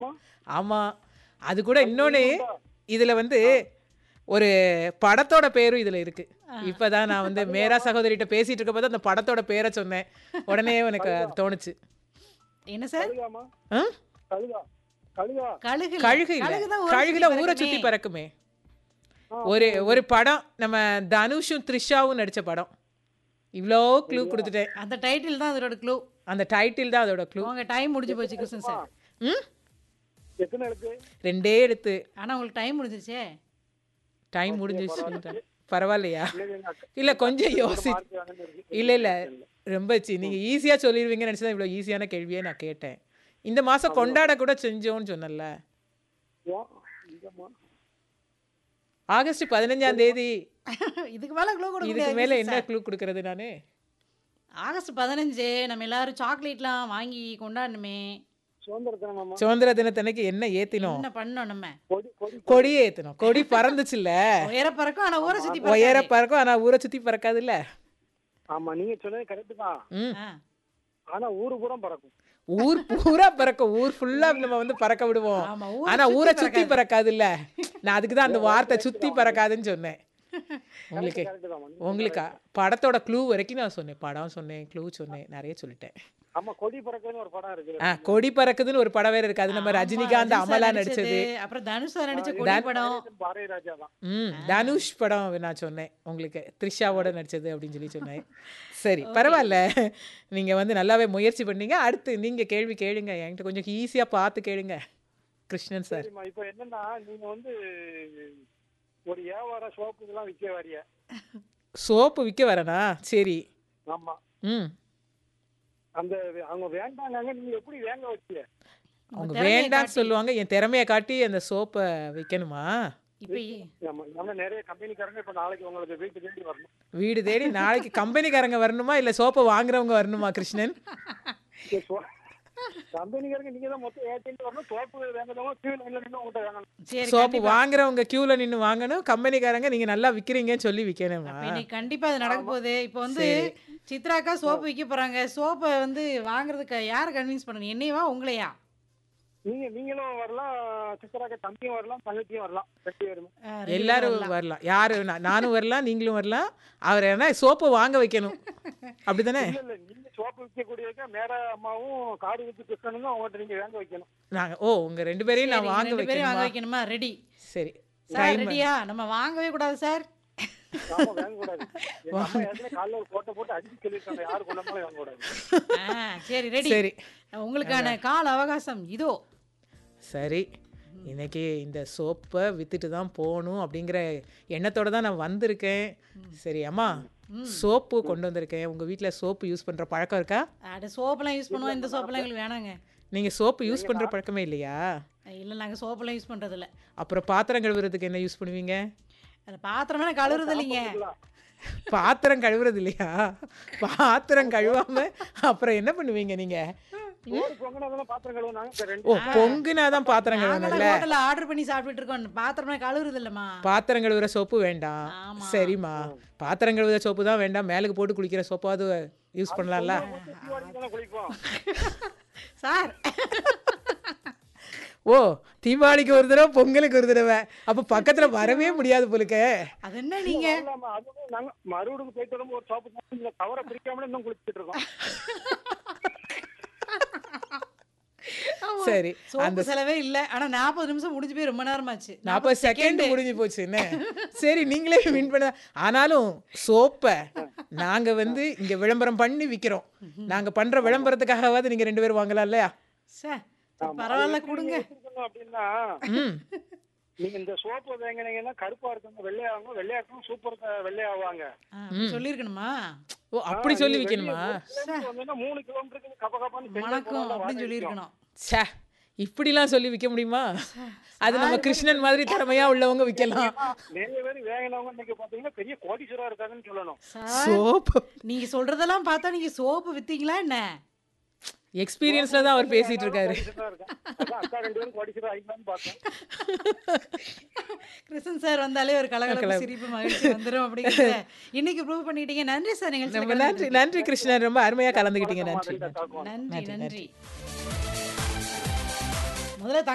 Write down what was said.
ஆமா ஆமா அது கூட இன்னொன்னு இதுல வந்து ஒரு படத்தோட பேரும் இதுல இருக்கு இப்பதான் நான் வந்து மேரா சகோதரிட்ட பேசிட்டு இருக்கப்போ அந்த படத்தோட பேரை சொன்னேன் உடனே எனக்கு அது தோணுச்சு என்ன சார் கழுகாமா ஆ? கழுகா கழுகா கழுகு கழுகு இல்ல கழுகுதான் ஊரை கழுகுல சுத்தி ஊரை பறக்குமே. சுத்தி பறக்குமே ஒரு ஒரு படம் நம்ம தனுஷும் த்ரிஷாவும் நடிச்ச படம் இவ்வளோ க்ளூ கொடுத்துட்டேன் அந்த டைட்டில் தான் அதோட க்ளூ அந்த டைட்டில் தான் அதோட க்ளூ உங்க டைம் முடிஞ்சு போச்சு கிருஷ்ணன் சார் ம் எத்தனை எழுத்து ரெண்டே எடுத்து ஆனா உங்களுக்கு டைம் முடிஞ்சிருச்சே டைம் முடிஞ்சிச்சு பரவாயில்லையா இல்ல எங்க அக்கா இல்ல கொஞ்சம் யோசி மார்க் வாங்கினது இருக்கு இல்ல இல்ல ரொம்ப சி நீங்க ஈஸியா சொல்லிடுவீங்கன்னு நினைச்சா இவ்வளவு ஈஸியான கேள்வியே நான் கேட்டேன் இந்த மாசம் கொண்டாட கூட செஞ்சோம்னு சொன்னல ஓ, இங்கம்மா. ஆகஸ்ட் பதினஞ்சாம் தேதி இதுக்கு மேல க்ளூ கொடுக்க இதுக்கு முடியாது மேல கிருஷ்ணன் என்ன சார். க்ளூ கொடுக்கறது நானு ஆகஸ்ட் பதினஞ்சு நம்ம எல்லாரும் சாக்லேட்லாம் வாங்கி கொண்டாடணுமே சுதந்திர தினமாமா சுதந்திர தினத்தன்னைக்கு என்ன ஏத்தினோம் என்ன பண்ணோம் நம்ம கொடி கொடி கொடியே ஏத்தணும் கொடி பறந்துச்சுல்ல உயர பறக்கும் ஆனா ஊரை சுத்தி உயர பறக்காது. பறக்கும் ஆனா ஊரை சுத்தி பறக்காதுல்ல ஆமா நீங்க சொன்னது கரெக்ட் தான் ம் ஆ. ஆனா ஊரு பூரா பறக்கும் ஊர் பூரா பறக்கும் ஊர் ஃபுல்லா நம்ம வந்து பறக்க விடுவோம் ஆமா, ஊரை ஆனா சுத்தி ஊரை சுத்தி பறக்காது. பறக்காதுல்ல நான் அதுக்கு தான் அந்த வார்த்தை சுத்தி பறக்காதுன்னு சொன்னேன் உங்களுக்கு கரெக்ட் தான் உங்களுக்கு படத்தோட க்ளூ வரைக்கும் நான் சொன்னேன் படம் சொன்னேன் க்ளூ சொன்னேன் நிறைய சொல்லிட்டேன் ஆமா கொடி பறக்குன்னு ஒரு படம் இருக்கு ஆ கொடி பறக்குதுன்னு ஒரு படம் வேற இருக்கு அது நம்ம ஆமா, ரஜினிகாந்த் ரஜினி சார் அமலா நடிச்சது அப்புறம் தனுஷ் சார் நடிச்ச கொடி படம் பாரதி ராஜா தான் ம் தனுஷ் படம் நான் சொன்னேன் உங்களுக்கு த்ரிஷாவோட நடிச்சது அப்படின்னு சொல்லி சொன்னேன் சரி பரவாயில்ல நீங்க வந்து நல்லாவே முயற்சி பண்ணீங்க அடுத்து நீங்க கேள்வி கேளுங்க என்கிட்ட கொஞ்சம் ஈஸியா பார்த்து கேளுங்க கிருஷ்ணன் சார் சரிம்மா இப்போ என்னன்னா நீங்க வந்து ஒரு வியாபார சோப்பு இதெல்லாம் விற்க வாரிய சோப்பு விற்க வரனா சரி ஆமா ம் அந்த அவங்க வேண்டாங்க நீங்க எப்படி வேங்க வச்சீங்க அவங்க திறமையை வேண்டாம்னு காட்டி. சொல்லுவாங்க என் திறமையை காட்டி அந்த சோப்பை விற்கணுமா இப்ப நம்ம நம்ம நிறைய கம்பெனிக்காரங்க இப்ப நாளைக்கு உங்களுக்கு வீட்டு தேடி வரணும் வீடு தேடி நாளைக்கு கம்பெனிக்காரங்க வரணுமா இல்லை சோப்பை வாங்குறவங்க வரணுமா கிருஷ்ணன் சரி, சோ- கம்பெனிக்காரங்க நீங்க தான் மொத்தம் ஏற்றிட்டு வரணும் சோப்பு வேங்கதவங்க கியூ லைன்ல நின்று உங்கள்கிட்ட வாங்கணும் சரி சோப்பு கண்டிப்பா. வாங்குறவங்க கியூல நின்று வாங்கணும் கம்பெனிக்காரங்க நீங்க நல்லா விற்கிறீங்கன்னு சொல்லி விற்கணுமா அப்ப இன்னைக்கு கண்டிப்பா அது நடக்க போகுது இப்போ வந்து சித்ராக்கா சோப்பு விற்க போறாங்க சோப்பை வந்து வாங்குறதுக்கு யார் கன்வின்ஸ் பண்ணணும் என்னையவா உங்களையா நீங்க நீங்களும் வரலாம் சித்தராக்க தம்பியும் வரலாம் தங்கச்சியும் வரலாம் ரெண்டு பேருமே ஆ, ரெண்டு பேரும் எல்லாரும் வரலாம். வரலாம் யாரு நா- நானும் வரலாம் நீங்களும் வரலாம் அவர் என்ன சோப்பை வாங்க வைக்கணும் அப்படிதானே இல்ல இல்ல நீங்க சோப்பு விற்கக்கூடியதுக்கு மேர அம்மாவும் காடு வித்து கிருஷ்ணனும் அவங்கள்ட்ட நீங்க வேங்க வைக்கணும் நாங்க ஓ உங்க ரெண்டு பேரையும் சரி, நான் இங்க வாங்க ரெண்டு பேரையும் வாங்க வைக்கணுமா வைக்கணுமா ரெடி சரி சார் டைம் ரெடியா நம்ம வாங்கவே கூடாது சார் ஆமா வேங்க கூடாது எங்க அம்மா ஏற்கனவே காலைல ஒரு கோட்டை போட்டு அடிச்சு சொல்லியிருக்காங்க யாரு கொண்டாலும் வாங்க கூடாது ஆ, சரி ரெடி சரி உங்களுக்கான கால அவகாசம் இதோ சரி இன்னைக்கு இந்த சோப்பை வித்துட்டு தான் போகணும் அப்படிங்கிற எண்ணத்தோட தான் நான் வந்திருக்கேன் சரி அம்மா சோப்பு கொண்டு வந்திருக்கேன் உங்க வீட்ல சோப்பு யூஸ் பண்ற பழக்கம் இருக்கா அட சோப்பெல்லாம் யூஸ் பண்ணுவோம் இந்த சோப்பெல்லாம் எங்களுக்கு வேணாங்க நீங்க சோப்பு யூஸ் பண்ற பழக்கமே இல்லையா இல்லை நாங்கள் சோப்பெல்லாம் யூஸ் பண்றது இல்ல அப்புறம் பாத்திரம் கழுவுறதுக்கு என்ன யூஸ் பண்ணுவீங்க அந்த பாத்திரமே நான் கழுவுறது இல்லைங்க பாத்திரம் கழுவுறது இல்லையா பாத்திரம் கழுவாம அப்புறம் என்ன பண்ணுவீங்க நீங்க சோறு பொங்கினதெல்லாம் பாத்திரம் கழுவுனாங்க இந்த ரெண்டு ஓ பொங்குனாதான் பாத்திரம் நாங்களாம் கழுவணும்ல ஹோட்டல்ல ஆர்டர் பண்ணி சாப்பிட்டுட்டு இருக்கோம் பாத்திரமே கழுவுறது இல்லம்மா பாத்திரம் கழுவுற சோப்பு வேண்டாம் ஆமா. சரிம்மா பாத்திரம் கழுவுற சோப்பு தான் வேண்டாம் மேலுக்கு போட்டு குளிக்கிற சோப்பாவது யூஸ் பண்ணலாம்ல தீபாவளிக்கு தானே குளிப்போம் சார் ஓ தீபாவளிக்கு ஒரு தடவை பொங்கலுக்கு ஒரு தடவை அப்ப பக்கத்துல வரவே முடியாது போலுக்க அது என்ன நீங்க வரலாமா? அதுவும் நாங்க மறுவடுக்கு போயிட்டு வரும்போது ஒரு சோப்பு போட்டு இந்த கவரை பிரிக்காமலே இன்னும் குளிச்சுட்டு இருக்கோம் சரி சோப்பு செலவே இல்ல ஆனா நாற்பது நிமிஷம் முடிஞ்சு போய் ரொம்ப நேரமாச்சு நாற்பது செகண்ட் முடிஞ்சு போச்சு என்ன சரி நீங்களே வின் பண்ண ஆனாலும் சோப்பை நாங்க வந்து இங்க விளம்பரம் பண்ணி விக்கிறோம் நாங்க பண்ற விளம்பரத்துக்காகவாவது நீங்க ரெண்டு பேரும் வாங்கலாம் இல்லையா சே பரவாயில்ல கொடுங்க வச்சிருக்கணும் அப்படின்னா ம் நீங்க இந்த சோப்பு வாங்கினீங்கன்னா கருப்பா இருக்கவங்க வெள்ளையாவாங்க வெள்ளையா இருக்கவங்க சூப்பர் வெள்ளையாவாங்க ஆ, அப்படி சொல்லியிருக்கணுமா ஓ அப்படி சொல்லி விற்கணுமா வந்தீங்கன்னா மூணு கிலோமீட்டருக்கு கப்ப கப்பான்னு செஞ்சு வணக்கம் போனாலும் அப்படின்னு வாடகை சொல்லியிருக்கணும் ச்சே இப்படிலாம் சொல்லி விற்க முடியுமா அது நம்ம கிருஷ்ணன் மாதிரி திறமையா உள்ளவங்க விற்கலாம் நிறைய பேர் வேங்கினவங்க இன்னைக்கு பாத்தீங்கன்னா பெரிய கோடீஸ்வரா இருக்காங்கன்னு சொல்லணும் சார் சோப்பு நீங்க சொல்றதெல்லாம் பார்த்தா நீங்க சோப்பு வித்தீங்களா என்ன எக்ஸ்பீரியன்ஸ்ல தான் அவர் பேசிட்டு இருக்காரு கோடீஸ்வரா இருக்காங்க அதான் அக்கா ரெண்டு பேரும் கோடீஸ்வரா ஆயிக்கலாம்னு பார்த்தேன் கிருஷ்ணன் சார் வந்தாலே ஒரு கலகலப்பு சிரிப்பு மகிழ்ச்சி வந்துரும் அப்படிங்கிறத இன்னைக்கு ப்ரூவ் பண்ணிட்டீங்க நன்றி சார் நம்ம நிகழ்ச்சி நன்றி நன்றி கிருஷ்ணன் ரொம்ப அருமையா கலந்துக்கிட்டீங்க நன்றி தாக்குவோம் நன்றி நன்றி முதல்ல